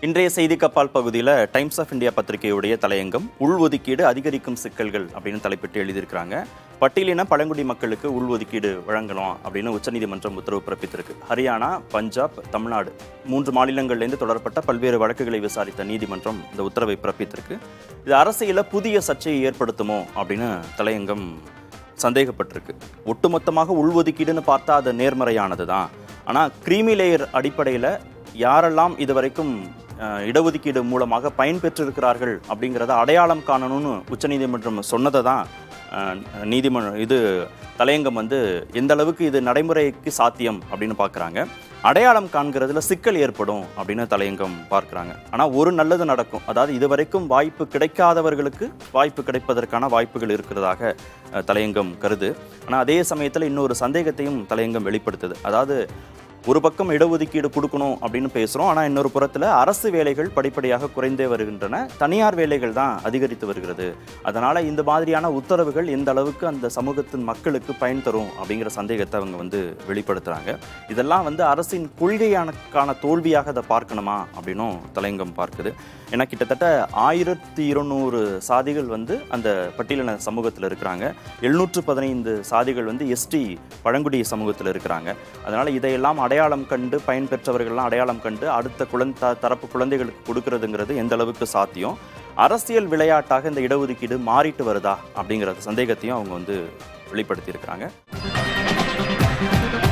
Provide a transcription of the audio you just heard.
இன்றைய செய்தி கப்பால் பகுதியில் டைம்ஸ் ஆஃப் இந்தியா பத்திரிகையுடைய தலையங்கம் உள்ஒதுக்கீடு அதிகரிக்கும் சிக்கல்கள் அப்படின்னு தலைப்பிட்டு எழுதியிருக்கிறாங்க பட்டியலின பழங்குடி மக்களுக்கு உள்ஒதுக்கீடு வழங்கணும் அப்படின்னு உச்சநீதிமன்றம் உத்தரவு பிறப்பித்திருக்கு ஹரியானா பஞ்சாப் தமிழ்நாடு மூன்று மாநிலங்கள்லேருந்து தொடரப்பட்ட பல்வேறு வழக்குகளை விசாரித்த நீதிமன்றம் இந்த உத்தரவை பிறப்பித்திருக்கு இது அரசியல புதிய சர்ச்சையை ஏற்படுத்துமோ அப்படின்னு தலையங்கம் சந்தேகப்பட்டிருக்கு ஒட்டுமொத்தமாக உள்ஒதுக்கீடுன்னு பார்த்தா அது நேர்மறையானது தான் ஆனால் கிரீமி லேயர் அடிப்படையில் யாரெல்லாம் இதுவரைக்கும் அஹ், இடஒதுக்கீடு மூலமாக பயன்பெற்றிருக்கிறார்கள் அப்படிங்கிறத அடையாளம் காணணும்னு உச்சநீதிமன்றம் சொன்னதை தான் அஹ், நீதிமன்ற இது தலையங்கம் வந்து எந்த அளவுக்கு இது நடைமுறைக்கு சாத்தியம் அப்படின்னு பார்க்குறாங்க அடையாளம் காண்கிறதுல சிக்கல் ஏற்படும் அப்படின்னு தலையங்கம் பார்க்குறாங்க ஆனால் ஒரு நல்லது நடக்கும் அதாவது இதுவரைக்கும் வாய்ப்பு கிடைக்காதவர்களுக்கு வாய்ப்பு கிடைப்பதற்கான வாய்ப்புகள் இருக்கிறதாக அஹ், தலையங்கம் கருது ஆனால் அதே சமயத்தில் இன்னொரு சந்தேகத்தையும் தலையங்கம் வெளிப்படுத்துது அதாவது ஒரு பக்கம் இடஒதுக்கீடு கொடுக்கணும் அப்படின்னு பேசுகிறோம் ஆனால் இன்னொரு புறத்தில் அரசு வேலைகள் படிப்படியாக குறைந்தே வருகின்றன தனியார் வேலைகள் தான் அதிகரித்து வருகிறது அதனால் இந்த மாதிரியான உத்தரவுகள் எந்த அளவுக்கு அந்த சமூகத்தின் மக்களுக்கு பயன் தரும் அப்படிங்கிற சந்தேகத்தை அவங்க வந்து வெளிப்படுத்துகிறாங்க இதெல்லாம் வந்து அரசின் கொள்கையானக்கான தோல்வியாக அதை பார்க்கணுமா அப்படின்னும் தலையங்கம் பார்க்குது ஏன்னா கிட்டத்தட்ட ஆயிரத்தி இருநூறு சாதிகள் வந்து அந்த பட்டியலின சமூகத்தில் இருக்கிறாங்க எழுநூற்று பதினைந்து சாதிகள் வந்து எஸ்டி பழங்குடி சமூகத்தில் இருக்கிறாங்க அதனால் இதையெல்லாம் அடையாளம் கண்டு பயன்பெற்றவர்கள்லாம் அடையாளம் கண்டு அடுத்த குழந்த தரப்பு குழந்தைகளுக்கு கொடுக்கறதுங்கிறது எந்த அளவுக்கு சாத்தியம் அரசியல் விளையாட்டாக இந்த இடஒதுக்கீடு மாறிட்டு வருதா அப்படிங்கிற சந்தேகத்தையும் அவங்க வந்து வெளிப்படுத்தியிருக்கிறாங்க